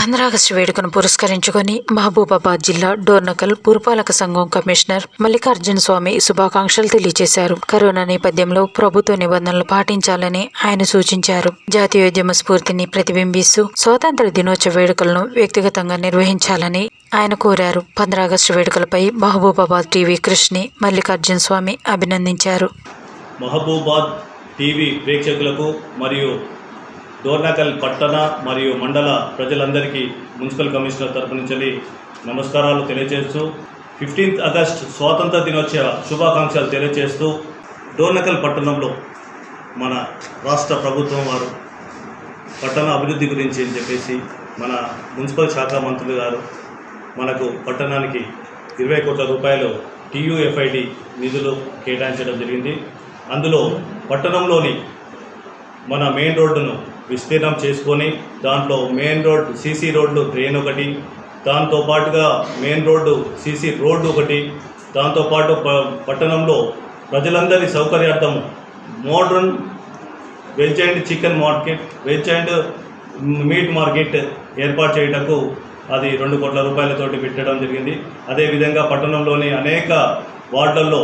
పంద్రాగస్టు వేడుకను పురస్కరించుకొని మహబూబాబాద్ జిల్లా డోర్నకల్ పురపాలక సంఘం కమిషనర్ మల్లికార్జున స్వామి శుభాకాంక్షలు తెలియజేశారు కరోనా నేపథ్యంలో ప్రభుత్వ నిబంధనలు పాటించాలని ఆయన సూచించారు జాతీయోద్యమ స్ఫూర్తిని ప్రతిబింబిస్తూ స్వాతంత్ర దినోత్సవ వేడుకలను వ్యక్తిగతంగా నిర్వహించాలని ఆయన కోరారు పంద్రాగస్టు వేడుకలపై మహబూబాబాద్ టీవీ కృష్ణి మల్లికార్జున స్వామి అభినందించారు మహబూబాద్ టీవీ ప్రేక్షకులకు మరియు డోర్నకల్ పట్టణ మరియు మండల ప్రజలందరికీ మున్సిపల్ కమిషనర్ తరపు నుంచి నమస్కారాలు తెలియజేస్తూ ఫిఫ్టీన్త్ ఆగస్ట్ స్వాతంత్ర దినోత్సవ శుభాకాంక్షలు తెలియజేస్తూ డోర్నకల్ పట్టణంలో మన రాష్ట్ర ప్రభుత్వం వారు పట్టణ అభివృద్ధి గురించి అని చెప్పేసి మన మున్సిపల్ శాఖ మంత్రులు గారు మనకు పట్టణానికి ఇరవై కోట్ల రూపాయలు టీయూఎఫ్ఐడి నిధులు కేటాయించడం జరిగింది అందులో పట్టణంలోని మన మెయిన్ రోడ్డును విస్తీర్ణం చేసుకొని దాంట్లో మెయిన్ రోడ్ సీసీ రోడ్లు ట్రైన్ ఒకటి దాంతో పాటుగా మెయిన్ రోడ్డు సీసీ రోడ్డు ఒకటి దాంతోపాటు ప పట్టణంలో ప్రజలందరి సౌకర్యార్థం modern veg and chicken market veg and meat market ఏర్పాటు చేయటకు అది రెండు కోట్ల రూపాయలతోటి పెట్టడం జరిగింది అదేవిధంగా పట్టణంలోని అనేక వార్డులలో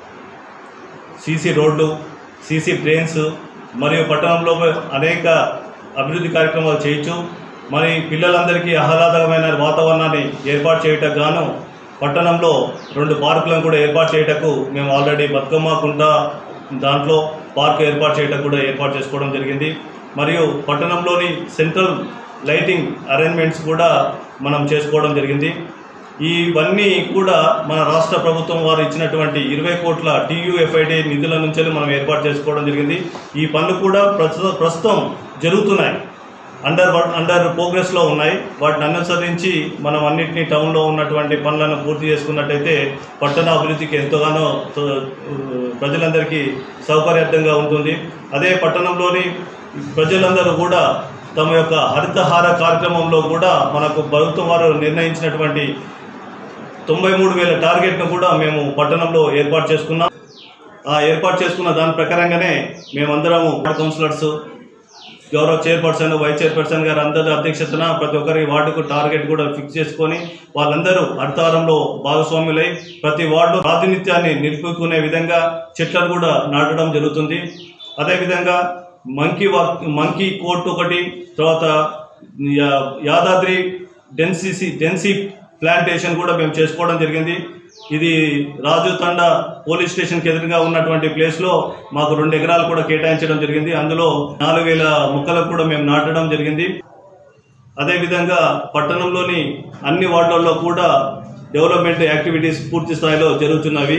సీసీ రోడ్లు సీసీ ట్రైన్స్ మరియు పట్టణంలో అనేక అభివృద్ధి కార్యక్రమాలు చేయొచ్చు మరి పిల్లలందరికీ ఆహ్లాదకరమైన వాతావరణాన్ని ఏర్పాటు చేయటకు గాను పట్టణంలో రెండు పార్కులను కూడా ఏర్పాటు చేయటకు మేము ఆల్రెడీ బతుకమ్మ కుంట దాంట్లో పార్క్ ఏర్పాటు చేయటకు కూడా ఏర్పాటు చేసుకోవడం జరిగింది మరియు పట్టణంలోని సెంట్రల్ లైటింగ్ అరేంజ్మెంట్స్ కూడా మనం చేసుకోవడం జరిగింది ఇవన్నీ కూడా మన రాష్ట్ర ప్రభుత్వం వారు ఇచ్చినటువంటి ఇరవై కోట్ల టీయూఎఫ్ఐడి నిధుల నుంచి మనం ఏర్పాటు చేసుకోవడం జరిగింది ఈ పనులు కూడా ప్రస్తుతం ప్రస్తుతం జరుగుతున్నాయి అండర్ అండర్ ప్రోగ్రెస్లో ఉన్నాయి వాటిని అనుసరించి మనం అన్నింటినీ టౌన్లో ఉన్నటువంటి పనులను పూర్తి చేసుకున్నట్టయితే పట్టణ అభివృద్ధికి ఎంతగానో త- ప్రజలందరికీ సౌకర్యార్థంగా ఉంటుంది అదే పట్టణంలోని ప్రజలందరూ కూడా తమ యొక్క హరితహార కార్యక్రమంలో కూడా మనకు ప్రభుత్వం వారు నిర్ణయించినటువంటి తొంభై మూడు వేల టార్గెట్ను కూడా మేము పట్టణంలో ఏర్పాటు చేసుకున్నాం ఆ ఏర్పాటు చేసుకున్న దాని ప్రకారంగానే మేమందరము వార్డ్ కౌన్సిలర్స్ గౌరవ చైర్పర్సన్ వైస్ చైర్పర్సన్ గారు అందరి అధ్యక్షతన ప్రతి ఒక్కరి వార్డుకు టార్గెట్ కూడా ఫిక్స్ చేసుకొని వాళ్ళందరూ హరితారంలో భాగస్వాములై ప్రతి వార్డు ప్రాతినిధ్యాన్ని నిలుపుకునే విధంగా చెట్లను కూడా నాటడం జరుగుతుంది అదేవిధంగా మంకీ వాక్ మంకీ కోర్ట్ ఒకటి తర్వాత యా- యాదాద్రి డెన్సిసి డెన్సీ ప్లాంటేషన్ కూడా మేము చేసుకోవడం జరిగింది ఇది రాజు తండా పోలీస్ స్టేషన్కి ఎదురుగా ఉన్నటువంటి ప్లేస్లో మాకు రెండు ఎకరాలు కూడా కేటాయించడం జరిగింది అందులో నాలుగు వేల మొక్కలకు కూడా మేము నాటడం జరిగింది అదేవిధంగా పట్టణంలోని అన్ని వార్డులలో కూడా డెవలప్మెంట్ యాక్టివిటీస్ పూర్తి స్థాయిలో జరుగుతున్నవి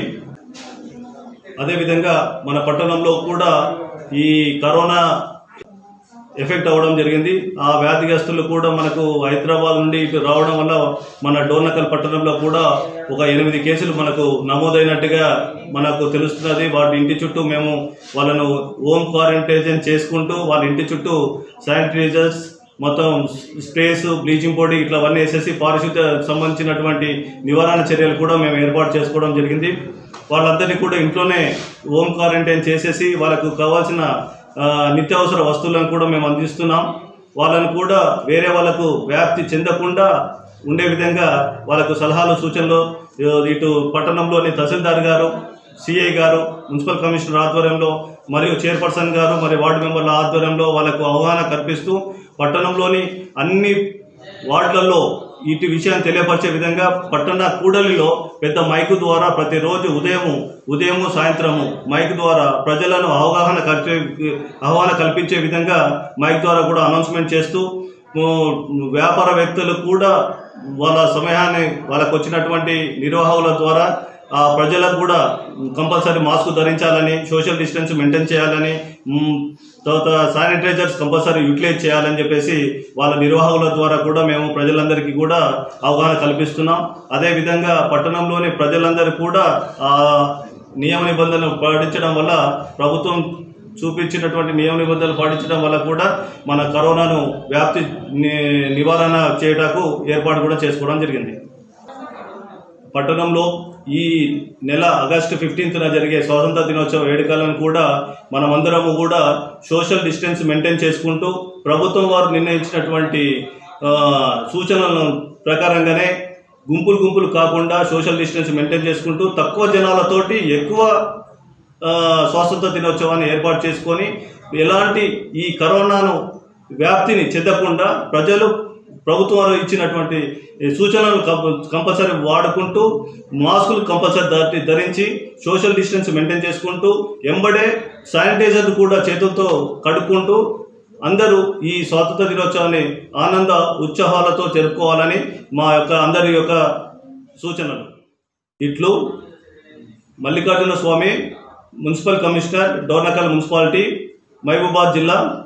అదేవిధంగా మన పట్టణంలో కూడా ఈ కరోనా ఎఫెక్ట్ అవ్వడం జరిగింది ఆ వ్యాధిగ్రస్తులు కూడా మనకు హైదరాబాద్ నుండి ఇటు రావడం వల్ల మన డోర్నకల్ పట్టణంలో కూడా ఒక ఎనిమిది కేసులు మనకు నమోదైనట్టుగా మనకు తెలుస్తున్నది వాటి ఇంటి చుట్టూ మేము వాళ్ళను హోమ్ క్వారంటైజన్ చేసుకుంటూ వాళ్ళ ఇంటి చుట్టూ శానిటైజర్స్ మొత్తం స్ప్రేస్ బ్లీచింగ్ పౌడర్ ఇట్లా అవన్నీ వేసేసి పారిశుద్ధ్య సంబంధించినటువంటి నివారణ చర్యలు కూడా మేము ఏర్పాటు చేసుకోవడం జరిగింది వాళ్ళందరినీ కూడా ఇంట్లోనే హోమ్ క్వారంటైన్ చేసేసి వాళ్ళకు కావాల్సిన ఆ, నిత్యావసర వస్తువులను కూడా మేము అందిస్తున్నాం వాళ్ళను కూడా వేరే వాళ్ళకు వ్యాప్తి చెందకుండా ఉండే విధంగా వాళ్ళకు సలహాలు సూచనలు ఆ, ఇటు పట్టణంలోని తహసీల్దార్ గారు సిఐ గారు మున్సిపల్ కమిషనర్ ఆధ్వర్యంలో మరియు చైర్పర్సన్ గారు మరియు వార్డు మెంబర్ల ఆధ్వర్యంలో వాళ్ళకు అవగాహన కల్పిస్తూ పట్టణంలోని అన్ని వార్డులలో ఇటు విషయాన్ని తెలియపరిచే విధంగా పట్టణ కూడలిలో పెద్ద మైకు ద్వారా ప్రతిరోజు ఉదయము ఉదయము సాయంత్రము మైక్ ద్వారా ప్రజలను అవగాహన కల్పే అవగాహన కల్పించే విధంగా మైక్ ద్వారా కూడా అనౌన్స్మెంట్ చేస్తూ ఊ, వ్యాపార వ్యక్తులు కూడా వాళ్ళ సమయాన్ని వాళ్ళకు వచ్చినటువంటి నిర్వాహకుల ద్వారా ఆ ప్రజలకు కూడా కంపల్సరీ మాస్క్ ధరించాలని సోషల్ డిస్టెన్స్ మెయింటైన్ చేయాలని మ్, తర్వాత శానిటైజర్స్ కంపల్సరీ యూటిలైజ్ చేయాలని చెప్పేసి వాళ్ళ నిర్వాహకుల ద్వారా కూడా మేము ప్రజలందరికీ కూడా అవగాహన కల్పిస్తున్నాం అదేవిధంగా పట్టణంలోని ప్రజలందరూ కూడా ఆ నియమ నిబంధనలు పాటించడం వల్ల ప్రభుత్వం చూపించినటువంటి నియమ నిబంధనలు పాటించడం వల్ల కూడా మన కరోనాను వ్యాప్తి ని- నివారణ చేయటకు ఏర్పాటు కూడా చేసుకోవడం జరిగింది పట్టణంలో ఈ నెల ఆగస్టు ఫిఫ్టీన్త్న జరిగే స్వాతంత్ర దినోత్సవ వేడుకలను కూడా మనమందరము కూడా సోషల్ డిస్టెన్స్ మెయింటైన్ చేసుకుంటూ ప్రభుత్వం వారు నిర్ణయించినటువంటి ఆ, సూచనల ప్రకారంగానే గుంపులు గుంపులు కాకుండా సోషల్ డిస్టెన్స్ మెయింటైన్ చేసుకుంటూ తక్కువ జనాలతోటి ఎక్కువ ఆ, స్వాతంత్ర దినోత్సవాన్ని ఏర్పాటు చేసుకొని ఎలాంటి ఈ కరోనాను వ్యాప్తిని చెందకుండా ప్రజలు ప్రభుత్వం వారు ఇచ్చినటువంటి ఈ సూచనలు కంప- కంపల్సరీ వాడుకుంటూ మాస్కులు కంపల్సరీ ధరి- ధరించి సోషల్ డిస్టెన్స్ మెయింటైన్ చేసుకుంటూ ఎంబడే శానిటైజర్ కూడా చేతులతో కడుక్కుంటూ అందరూ ఈ స్వాతంత్ర దినోత్సవాన్ని ఆనంద ఉత్సాహాలతో జరుపుకోవాలని మా యొక్క అందరి యొక్క సూచనలు ఇట్లు Mallikarjuna Swamy municipal commissioner Dornakal municipality Mahabubabad జిల్లా